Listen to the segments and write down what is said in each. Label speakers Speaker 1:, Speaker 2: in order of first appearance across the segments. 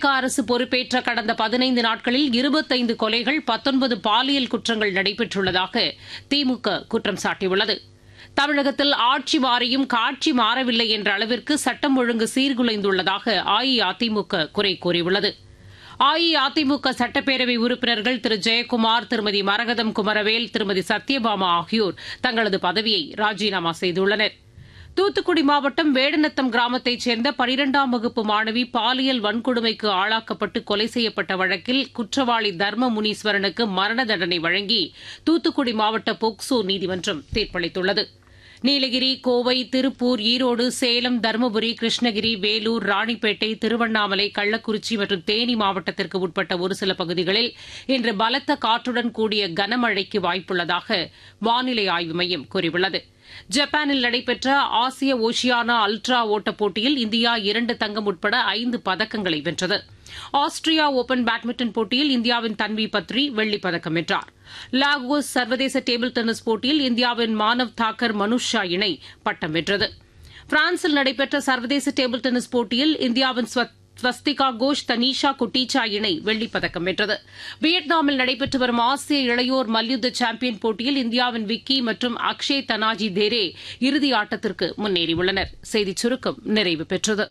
Speaker 1: தாவேக அரசு பொறுப்பேற்ற கடந்த பதினைந்து நாட்களில் இருபத்தைந்து கொலைகள் பத்தொன்பது பாலியல் குற்றங்கள் நடைபெற்றுள்ளதாக திமுக குற்றம் சாட்டியுள்ளது தமிழகத்தில் ஆட்சி மாறியும் காட்சி மாறவில்லை என்ற அளவிற்கு சட்டம் ஒழுங்கு சீர்குலைந்துள்ளதாக அஇஅதிமுக குறை கூறியுள்ளது அஇஅதிமுக சட்டப்பேரவை உறுப்பினர்கள் திரு ஜெயக்குமார் திருமதி மரகதம் குமரவேல் திருமதி சத்யபாமா ஆகியோர் தங்களது பதவியை ராஜினாமா செய்துள்ளனர் தூத்துக்குடி மாவட்டம் வேடநத்தம் கிராமத்தைச் சேர்ந்த பனிரெண்டாம் வகுப்பு மாணவி பாலியல் வன்கொடுமைக்கு ஆளாக்கப்பட்டு கொலை செய்யப்பட்ட வழக்கில் குற்றவாளி தர்ம முனீஸ்வரனுக்கு மரண தண்டனை வழங்கி தூத்துக்குடி மாவட்ட போக்சோ நீதிமன்றம் தீர்ப்பளித்துள்ளது நீலகிரி கோவை திருப்பூர் ஈரோடு சேலம் தருமபுரி கிருஷ்ணகிரி வேலூர் ராணிப்பேட்டை திருவண்ணாமலை கள்ளக்குறிச்சி மற்றும் தேனி மாவட்டத்திற்கு உட்பட்ட ஒரு சில பகுதிகளில் இன்று பலத்த காற்றுடன் கூடிய கனமழைக்கு வாய்ப்புள்ளதாக வானிலை ஆய்வு மையம் கூறியுள்ளது ஜப்பானில் நடைபெற்ற ஆசிய ஓஷியானா அல்ட்ரா ஓட்டப் போட்டியில் இந்தியா இரண்டு தங்கம் உட்பட ஐந்து பதக்கங்களை வென்றது ஆஸ்திரியா ஓபன் பேட்மிண்டன் போட்டியில் இந்தியாவின் தன்வி பத்ரி வெள்ளிப் பதக்கம் வென்றார் லாகோஸ் சர்வதேச டேபிள் டென்னிஸ் போட்டியில் இந்தியாவின் மானவ் தாக்கர் மனுஷ் ஷா இணை பட்டம் வென்றது பிரான்சில் நடைபெற்ற சர்வதேச டேபிள் டென்னிஸ் போட்டியில் இந்தியாவின் ஸ்வஸ்திகா கோஷ் தனீஷா குட்டீச்சா இணை வெள்ளிப் பதக்கம் வென்றது வியட்நாமில் நடைபெற்று வரும் ஆசிய இளையோர் மல்யுத்த சாம்பியன் போட்டியில் இந்தியாவின் விக்கி மற்றும் அக்ஷய் தனாஜி தேரே இறுதி ஆட்டத்திற்கு முன்னேறியுள்ளனர் செய்திச் சுருக்கம் நிறைவு பெற்றது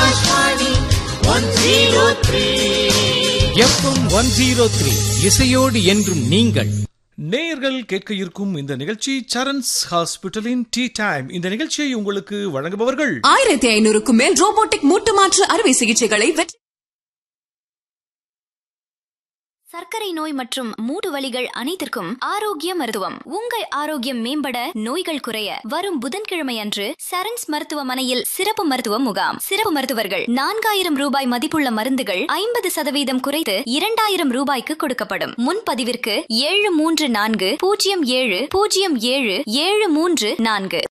Speaker 2: எஃப்எம் ஒன் ஜீரோ த்ரீ இசையோடு என்றும் நீங்கள்
Speaker 3: நேயர்கள் கேட்க இருக்கும் இந்த நிகழ்ச்சி சரண்ஸ் ஹாஸ்பிட்டலின் டீ டைம் இந்த நிகழ்ச்சியை உங்களுக்கு வழங்குபவர்கள்
Speaker 4: ஆயிரத்தி ஐநூறுக்கும் மேல் ரோபோட்டிக் மூட்டு மாற்று அறுவை சிகிச்சைகளை வெற்றி
Speaker 5: சர்க்கரை நோய் மற்றும் மூட்டு வலிகள் அனைத்திற்கும் ஆரோக்கிய மருத்துவம் உங்கள் ஆரோக்கியம் மேம்பட நோய்கள் குறைய வரும் புதன்கிழமை அன்று சரண்ஸ் மருத்துவமனையில் சிறப்பு மருத்துவ முகாம் சிறப்பு மருத்துவர்கள் நான்காயிரம் ரூபாய் மதிப்புள்ள மருந்துகள் ஐம்பது சதவீதம் குறைத்து இரண்டாயிரம் ரூபாய்க்கு கொடுக்கப்படும் முன்பதிவிற்கு ஏழு மூன்று நான்கு பூஜ்ஜியம் ஏழு பூஜ்ஜியம் ஏழு ஏழு மூன்று நான்கு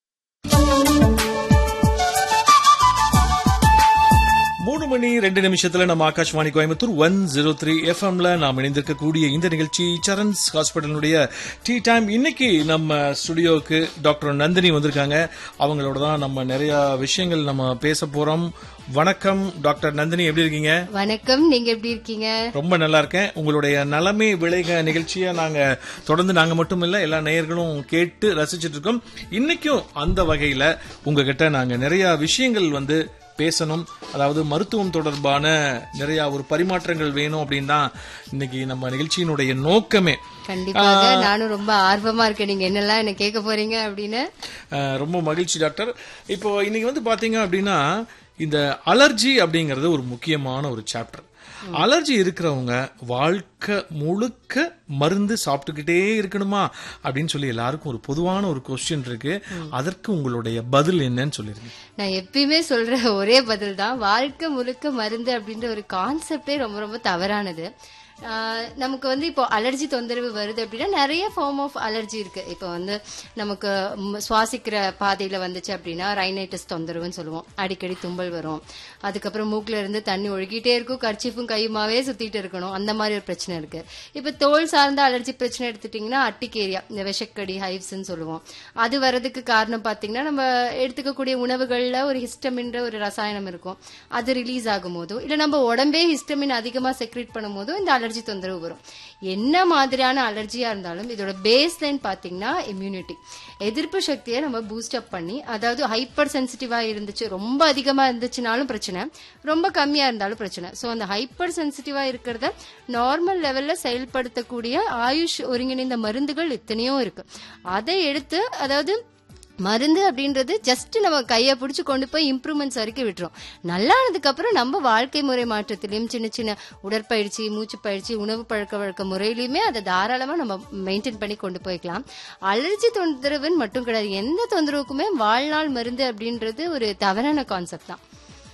Speaker 3: மூணு மணி ரெண்டு நிமிஷத்துல நம்ம Akashvani Coimbatore one zero three எஃப்எம்ல நாம் இணைந்திருக்கக்கூடிய இந்த நிகழ்ச்சி சரண்ஸ் ஹாஸ்பிட்டலுடைய டீ டைம் இன்னைக்கு நம்ம ஸ்டுடியோவுக்கு டாக்டர் நந்தினி வந்திருக்காங்க அவங்களோட தான் நம்ம நிறைய விஷயங்கள் நம்ம பேச போறோம் வணக்கம் டாக்டர் நந்தினி எப்படி இருக்கீங்க
Speaker 6: வணக்கம் நீங்க எப்படி இருக்கீங்க
Speaker 3: ரொம்ப நல்லா இருக்கேன் உங்களுடைய நலமே விளைக நிகழ்ச்சியை நாங்க தொடர்ந்து நாங்க மட்டும் இல்ல எல்லா நேயர்களும் கேட்டு ரசிச்சிட்டு இருக்கோம் இன்னைக்கும் அந்த வகையில உங்ககிட்ட நாங்க நிறைய விஷயங்கள் வந்து பேசணும் அதாவது மருத்துவம் தொடர்பான நிறைய ஒரு பரிமாற்றங்கள் வேணும் அப்படின்னு தான் இன்னைக்கு நம்ம நிகழ்ச்சியினுடைய நோக்கமே
Speaker 6: கண்டிப்பாக நானும் ரொம்ப ஆர்வமா இருக்கேன் நீங்க என்னெல்லாம் என்ன கேட்க போறீங்க அப்படின்னு
Speaker 3: அஹ், ரொம்ப மகிழ்ச்சி டாக்டர் இப்போ இன்னைக்கு வந்து பாத்தீங்க அப்படின்னா இந்த அலர்ஜி அப்படிங்கறது ஒரு முக்கியமான ஒரு சாப்டர் அலர்ஜி இருக்கிறவங்க வாழ்க்கை முழுக்க மருந்து சாப்பிட்டுக்கிட்டே இருக்கணுமா அப்படின்னு சொல்லி எல்லாருக்கும் ஒரு பொதுவான ஒரு கொஸ்டின் இருக்கு அதற்கு உங்களுடைய பதில் என்னன்னு சொல்லிருங்க
Speaker 6: நான் எப்பயுமே சொல்ற ஒரே பதில் தான் வாழ்க்கை முழுக்க மருந்து அப்படின்ற ஒரு கான்செப்டே ரொம்ப ரொம்ப தவறானது ஆஹ் நமக்கு வந்து இப்போ அலர்ஜி தொந்தரவு வருது அப்படின்னா நிறைய ஃபார்ம் ஆஃப் அலர்ஜி இருக்கு இப்போ வந்து நமக்கு ம், சுவாசிக்கிற பாதையில வந்துச்சு அப்படின்னா ரைனைட்டிஸ் தொந்தரவுன்னு சொல்லுவோம் அடிக்கடி தும்பல் வரும் அதுக்கப்புறம் மூக்குல இருந்து தண்ணி ஒழுகிட்டே இருக்கும் கர்ச்சிப்பும் கையுமாவே சுத்திட்டு இருக்கணும் அந்த மாதிரி ஒரு பிரச்சனை இருக்கு இப்போ தோல் சார்ந்த அலர்ஜி பிரச்சனை எடுத்துட்டீங்கன்னா அட்டிகேரியா இந்த விஷக்கடி ஹைவ்ஸ்ன்னு சொல்லுவோம் அது வர்றதுக்கு காரணம் பார்த்தீங்கன்னா நம்ம எடுத்துக்கக்கூடிய உணவுகள்ல ஒரு ஹிஸ்டமின்ற ஒரு ரசாயனம் இருக்கும் அது ரிலீஸ் ஆகும் போதோ இல்ல நம்ம உடம்பே ஹிஸ்டமின் அதிகமா செக்ரேட் பண்ணும் போதோ இந்த அலர்ஜி தொந்தரவு வரும் என்ன மாதிரியான அலர்ஜியா இருந்தாலும் இதோட பேஸ் லைன் பாத்தீங்கன்னா இம்யூனிட்டி எதிர்ப்பு சக்தியை நம்ம பூஸ்ட் அப் பண்ணி அதாவது ஹைப்பர் சென்சிட்டிவா இருந்துச்சு ரொம்ப அதிகமா இருந்துச்சுனாலும் பிரச்சனை ரொம்ப கம்மியா இருந்தாலும் பிரச்சனை சோ அந்த ஹைப்பர் சென்சிட்டிவா இருக்கிறத நார்மல் லெவல்ல செயல்படுத்தக்கூடிய ஆயுஷ் ஒருங்கிணைந்த மருந்துகள் எத்தனையோ இருக்கு அதை எடுத்து அதாவது மருந்து அப்படின்றது ஜஸ்ட் நம்ம கையை பிடிச்சி கொண்டு போய் இம்ப்ரூவ்மெண்ட்ஸ் வரைக்கும் விட்டுரும் நல்லானதுக்கு அப்புறம் நம்ம வாழ்க்கை முறை மாற்றத்திலையும் சின்ன சின்ன உடற்பயிற்சி மூச்சு பயிற்சி உணவு பழக்க வழக்க முறையிலுமே அதை தாராளமா நம்ம மெயின்டைன் பண்ணி கொண்டு போய்க்கலாம் அலர்ஜி தொந்தரவுன்னு மட்டும் கிடையாது எந்த தொந்தரவுக்குமே வாழ்நாள் மருந்து அப்படின்றது ஒரு தவறான கான்செப்ட் தான்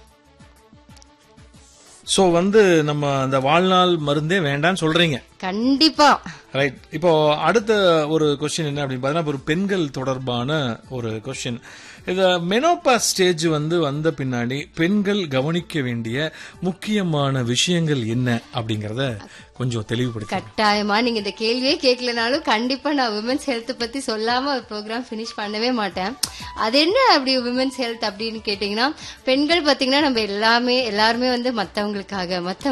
Speaker 3: சோ வந்து நம்ம அந்த வாழ்நாள் மருந்தே வேண்டாம்னு சொல்றீங்க
Speaker 6: கண்டிப்பா
Speaker 3: ரைட் இப்போ அடுத்த ஒரு கொஸ்டின் என்ன அப்படின்னு பார்த்தீங்கன்னா ஒரு பெண்கள் தொடர்பான ஒரு கொஸ்டின் இந்த மெனோபா ஸ்டேஜ் வந்து வந்த பின்னாடி பெண்கள் கவனிக்க வேண்டிய முக்கியமான விஷயங்கள் என்ன அப்படிங்கறத கொஞ்சம் தெளிவுபடுத்த
Speaker 6: கட்டாயமா நீங்க இந்த கேள்வியே கேட்கலனாலும் கண்டிப்பா நான் விமன்ஸ் ஹெல்த் பத்தி சொல்லாம ஒரு ப்ரோக்ராம் ஃபினிஷ் பண்ணவே மாட்டேன் அது என்ன அப்படி விமன்ஸ் ஹெல்த் அப்படின்னு கேட்டீங்கன்னா பெண்கள் பாத்தீங்கன்னா நம்ம எல்லாமே எல்லாருமே வந்து மத்தவங்களுக்காக மத்த